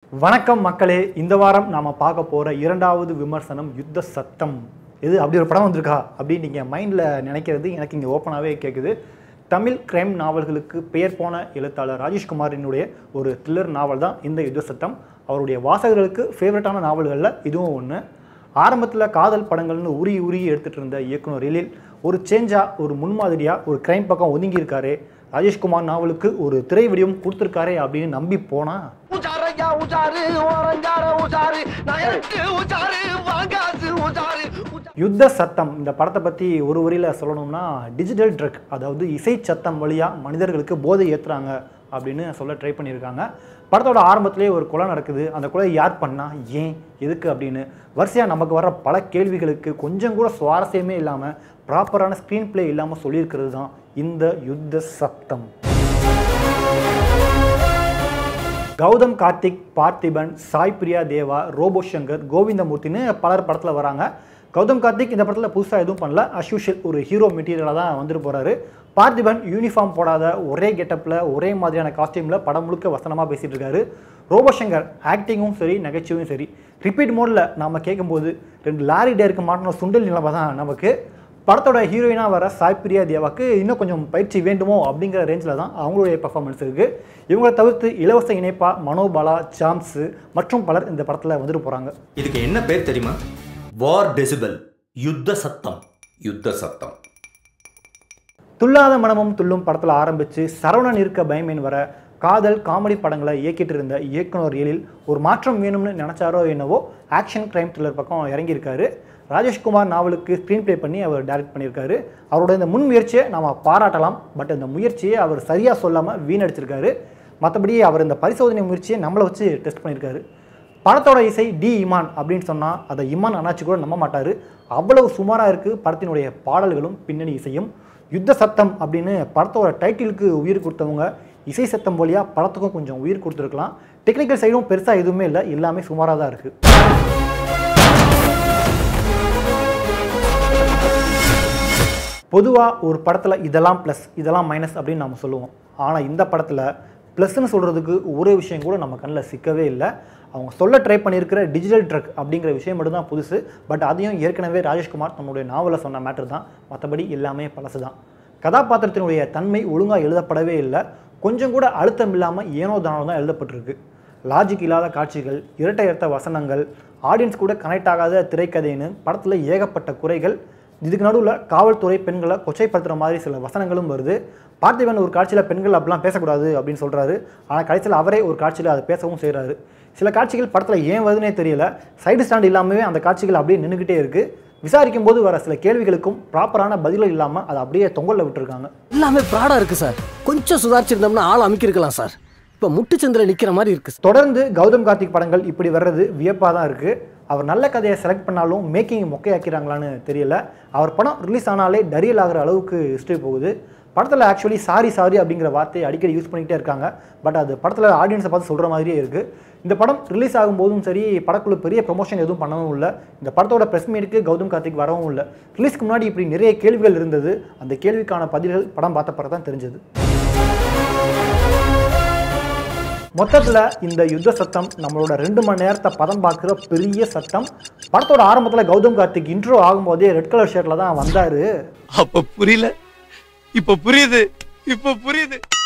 வணக்கம் மக்களே இந்த வாரம் நாம பார்க்க போற இரண்டாவது விமர்சனம் யுத்த சத்தம் இது அப்படி ஒரு படம் வந்திருக்கா அப்படின்னு நீங்கள் மைண்டில் நினைக்கிறது எனக்கு இங்கே ஓப்பனாகவே கேட்குது தமிழ் கிரைம் நாவல்களுக்கு பெயர் போன எழுத்தாளர் ராஜேஷ்குமாரினுடைய ஒரு த்ரில்லர் நாவல் தான் இந்த யுத்த சத்தம் அவருடைய வாசகர்களுக்கு ஃபேவரட்டான நாவல்களில் இதுவும் ஒன்று ஆரம்பத்தில் காதல் படங்கள்னு உரி உரி எடுத்துகிட்டு இருந்த இயக்குனர் எழில் ஒரு சேஞ்சாக ஒரு முன்மாதிரியாக ஒரு கிரைம் பக்கம் ஒதுங்கி இருக்காரு ராஜேஷ்குமார் நாவலுக்கு ஒரு திரை வடிவம் கொடுத்துருக்காரே அப்படின்னு நம்பி போனால் உச்சாரையா உச்சாரு ஓரஞ்சார உச்சாரு நயருக்கு உச்சாரு வாங்காசு உச்சாரு உச்சா- யுத்த சத்தம் இந்த படத்தை பற்றி ஒரு வரியில் சொல்லணும்னா டிஜிட்டல் ட்ரக் அதாவது இசை சத்தம் வழியாக மனிதர்களுக்கு போதை ஏற்றுறாங்க அப்படின்னு சொல்ல ட்ரை பண்ணியிருக்காங்க படத்தோட ஆரம்பத்திலே ஒரு கொலை நடக்குது அந்த கொலை யார் பண்ணா ஏன் எதுக்கு அப்படின்னு வரிசையாக நமக்கு வர பல கேள்விகளுக்கு கொஞ்சம் கூட சுவாரஸ்யமே இல்லாமல் ப்ராப்பரான ஸ்க்ரீன் ப்ளே இல்லாமல் சொல்லியிருக்கிறது தான் இந்த யுத்த சத்தம் கௌதம் கார்த்திக் பார்த்திபன் சாய் பிரியா தேவா ரோபோ சங்கர் கோவிந்தமூர்த்தின்னு பலர் படத்தில் வராங்க கௌதம் கார்த்திக் இந்த படத்தில் புதுசாக எதுவும் பண்ணல அஸ்யூஷல் ஒரு ஹீரோ மெட்டீரியலாக தான் வந்துட்டு போகிறாரு பார்த்திபன் யூனிஃபார்ம் போடாத ஒரே கெட்டப்பில் ஒரே மாதிரியான காஸ்டியூமில் படம் முழுக்க வசனமாக பேசிகிட்டு இருக்காரு ரோபோ சங்கர் ஆக்டிங்கும் சரி நகைச்சுவையும் சரி ரிப்பீட் மோடில் நாம் கேட்கும்போது ரெண்டு லாரி டேருக்கு மாட்டின சுண்டல் நிலைமை தான் நமக்கு படத்தோட ஹீரோயினாக வர சாய் பிரியா தேவாக்கு இன்னும் கொஞ்சம் பயிற்சி வேண்டுமோ அப்படிங்கிற ரேஞ்சில் தான் அவங்களுடைய பெர்ஃபார்மன்ஸ் இருக்குது இவங்களை தவிர்த்து இலவச இணைப்பா மனோபாலா சாம்ஸு மற்றும் பலர் இந்த படத்தில் வந்துட்டு போகிறாங்க இதுக்கு என்ன பேர் தெரியுமா வார் டெசிபல் யுத்த சத்தம் யுத்த சத்தம் துல்லாத மனமும் துள்ளும் படத்தில் ஆரம்பித்து சரவணன் இருக்க பயமேன் வர காதல் காமெடி படங்களை இயக்கிட்டு இருந்த இயக்குனர் எழில் ஒரு மாற்றம் வேணும்னு நினச்சாரோ என்னவோ ஆக்ஷன் கிரைம் த்ரில்லர் பக்கம் இறங்கியிருக்காரு ராஜேஷ்குமார் நாவலுக்கு ஸ்க்ரீன் ப்ளே பண்ணி அவர் டைரக்ட் பண்ணியிருக்காரு அவரோட இந்த முன் முயற்சியை நம்ம பாராட்டலாம் பட் இந்த முயற்சியை அவர் சரியாக சொல்லாமல் வீணடிச்சிருக்காரு மற்றபடி அவர் இந்த பரிசோதனை முயற்சியை நம்மளை வச்சு டெஸ்ட் பண்ணியிருக்காரு படத்தோட இசை டி இமான் அப்படின்னு சொன்னால் அதை இமான் அண்ணாச்சி கூட நம்ப மாட்டார் அவ்வளவு சுமாராக இருக்குது படத்தினுடைய பாடல்களும் பின்னணி இசையும் யுத்த சத்தம் அப்படின்னு படத்தோட டைட்டிலுக்கு உயிர் கொடுத்தவங்க இசை சத்தம் வழியாக படத்துக்கும் கொஞ்சம் உயிர் கொடுத்துருக்கலாம் டெக்னிக்கல் சைடும் பெருசாக எதுவுமே இல்லை எல்லாமே சுமாராக தான் இருக்குது பொதுவாக ஒரு படத்தில் இதெல்லாம் ப்ளஸ் இதெல்லாம் மைனஸ் அப்படின்னு நம்ம சொல்லுவோம் ஆனால் இந்த படத்தில் ப்ளஸ்ன்னு சொல்கிறதுக்கு ஒரு விஷயம் கூட நம்ம கண்ணில் சிக்கவே இல்லை அவங்க சொல்ல ட்ரை பண்ணியிருக்கிற டிஜிட்டல் ட்ரக் அப்படிங்கிற விஷயம் மட்டும்தான் புதுசு பட் அதையும் ஏற்கனவே ராஜேஷ்குமார் தன்னுடைய நாவலில் சொன்ன மேட்டர் தான் மற்றபடி எல்லாமே பழசு தான் கதாபாத்திரத்தினுடைய தன்மை ஒழுங்காக எழுதப்படவே இல்லை கொஞ்சம் கூட அழுத்தம் இல்லாமல் ஏனோ தானோ தான் எழுதப்பட்டிருக்கு லாஜிக் இல்லாத காட்சிகள் இரட்டையர்த்த வசனங்கள் ஆடியன்ஸ் கூட கனெக்ட் ஆகாத திரைக்கதைன்னு படத்தில் ஏகப்பட்ட குறைகள் இதுக்கு நடுவில் காவல்துறை பெண்களை கொச்சைப்படுத்துகிற மாதிரி சில வசனங்களும் வருது பார்த்திபன் ஒரு காட்சியில் பெண்கள் அப்படிலாம் பேசக்கூடாது அப்படின்னு சொல்கிறாரு ஆனால் கடைசியில் அவரே ஒரு காட்சியில் அதை பேசவும் செய்கிறாரு சில காட்சிகள் படத்தில் ஏன் வருதுனே தெரியல சைடு ஸ்டாண்ட் இல்லாமவே அந்த காட்சிகள் அப்படியே நின்றுக்கிட்டே இருக்குது விசாரிக்கும் போது வர சில கேள்விகளுக்கும் ப்ராப்பரான பதிலும் இல்லாமல் அதை அப்படியே தொங்கலில் விட்டுருக்காங்க எல்லாமே ப்ராடா இருக்கு சார் கொஞ்சம் சுதாரிச்சிருந்தோம்னா ஆள் அமைக்கிருக்கலாம் சார் இப்போ முட்டுச்சந்தில் நிற்கிற மாதிரி இருக்கு சார். தொடர்ந்து கௌதம் கார்த்திக் படங்கள் இப்படி வர்றது வியப்பாக தான் இருக்குது அவர் நல்ல கதையை செலக்ட் பண்ணாலும் மேக்கிங் மொக்கையாக்கிறாங்களான்னு தெரியல அவர் படம் ரிலீஸ் ஆனாலே டரியல் ஆகிற அளவுக்கு ஹிஸ்ட்ரி போகுது படத்தில் ஆக்சுவலி சாரி சாரி அப்படிங்கிற வார்த்தையை அடிக்கடி யூஸ் பண்ணிக்கிட்டே இருக்காங்க பட் அது படத்தில் ஆடியன்ஸை பார்த்து சொல்கிற மாதிரியே இருக்குது இந்த படம் ரிலீஸ் ஆகும்போதும் சரி படக்குழு பெரிய ப்ரொமோஷன் எதுவும் பண்ணவும் இல்லை இந்த படத்தோட ப்ரெஸ் மீட்டுக்கு கௌதம் கார்த்திக் வரவும் இல்லை ரிலீஸ்க்கு முன்னாடி இப்படி நிறைய கேள்விகள் இருந்தது அந்த கேள்விக்கான பதில்கள் படம் பார்த்த பிறகு தான் தெரிஞ்சது மொத்தத்தில் இந்த யுத்த சத்தம் நம்மளோட ரெண்டு மணி நேரத்தை பதம் பார்க்குற பெரிய சத்தம் படத்தோட ஆரம்பத்தில் கௌதம் கார்த்திக் இன்ட்ரோ ஆகும்போதே ரெட் கலர் ஷர்ட்டில் தான் வந்தார் அப்ப புரியல இப்ப புரியுது இப்ப புரியுது